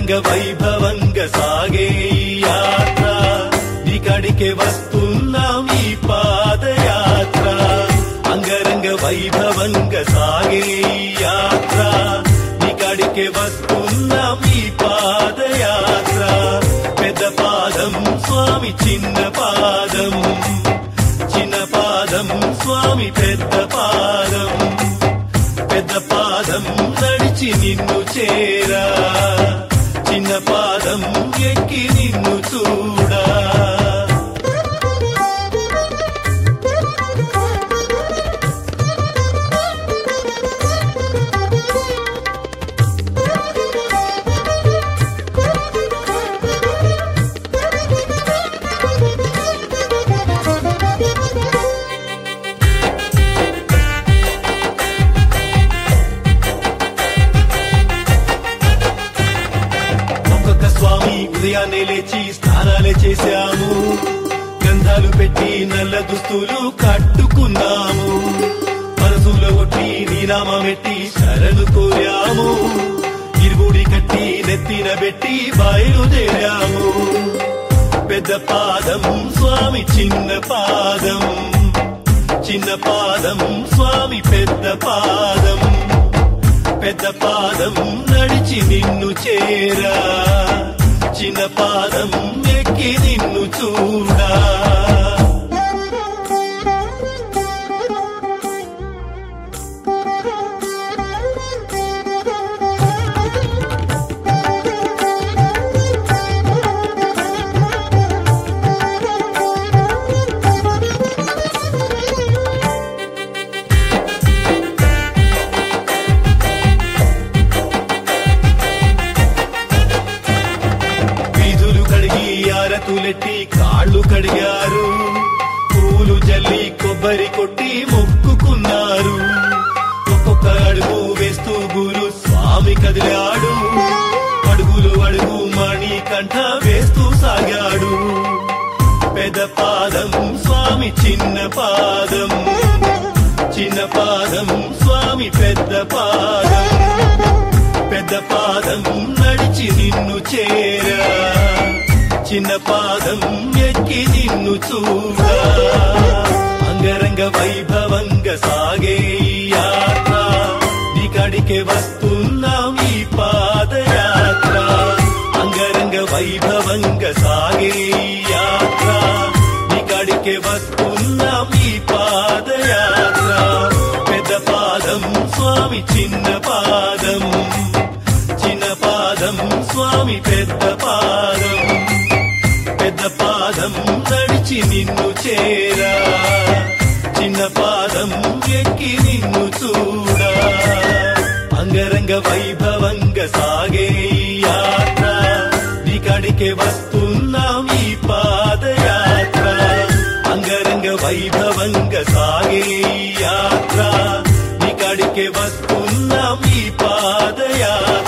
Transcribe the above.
అంగరంగ వైభవంగ సాగే ఈ యాత్ర నీకడికే వస్తున్నాం ఈ పాదయాత్ర అంగరంగ వైభవంగ సాగే ఈ యాత్ర నీకడికే వస్తున్నాం ఈ పాదయాత్ర పెద్ద పాదం స్వామి చిన్న పాదం చిన్న పాదం స్వామి పెద్ద పాదం పెద్ద పాదం నడిచి నిన్ను చేరా చిన్న పాదం ఎక్కి నిన్ను చూడా ఒక్కొక్క స్వామి ఉదయాన్నే లేచి స్నానాలే చేశాము గంధాలు పెట్టి నల్ల దుస్తులు కట్టుకున్నాము మనసులో కొట్టి నీనామెట్టి శరణు కోరాము ఇరుగుడి కట్టి నెత్తిన పెట్టి బయలుదేరాము పెద్ద పాదం స్వామి చిన్న పాదం చిన్న పాదం స్వామి పెద్ద పాదం పెద్ద పాదం నడిచి నిన్ను చేరా చిన్న పాదం ఎక్కి నిన్ను చూడా వీధులు కడిగి ఆరతులెట్టి కాళ్ళు కడిగారు పూలు జల్లి కొబ్బరి కొట్టి మొక్కుకున్నారు ఒక్కొక్క అడుగు వేస్తూ గురు స్వామి కదిలాడు అడుగులు అడుగు మణి కంఠ వేస్తూ సాగాడు పెద్ద పాదం స్వామి చిన్న పాదం చిన్న పాదం స్వామి పెద్ద పాదం పెద్ద పాదం నడిచి నిన్ను చేరా చిన్న పాదం ఎక్కి నిన్ను చూడా అంగరంగ వైభవంగ సాగే ఈ యాత్ర నీకడికే వస్తున్నాం ఈ పాదయాత్ర అంగరంగ వైభవంగ సాగే ఈ యాత్ర నీకడికే వస్తున్నాం ఈ పాదయాత్ర పెద్ద పాదం స్వామి చిన్న పాదం చిన్న పాదం స్వామి పెద్ద పాదం పెద్ద పాదం నడిచి నిన్ను చేరా చిన్న పాదం ఎక్కి నిన్ను చూడా అంగరంగ వైభవంగ సాగే ఈ యాత్ర నీకడికే వస్తున్నాం ఈ పాదయాత్ర అంగరంగ వైభవంగ సాగే ఈ యాత్ర నీకడికే వస్తున్నాం ఈ పాదయాత్ర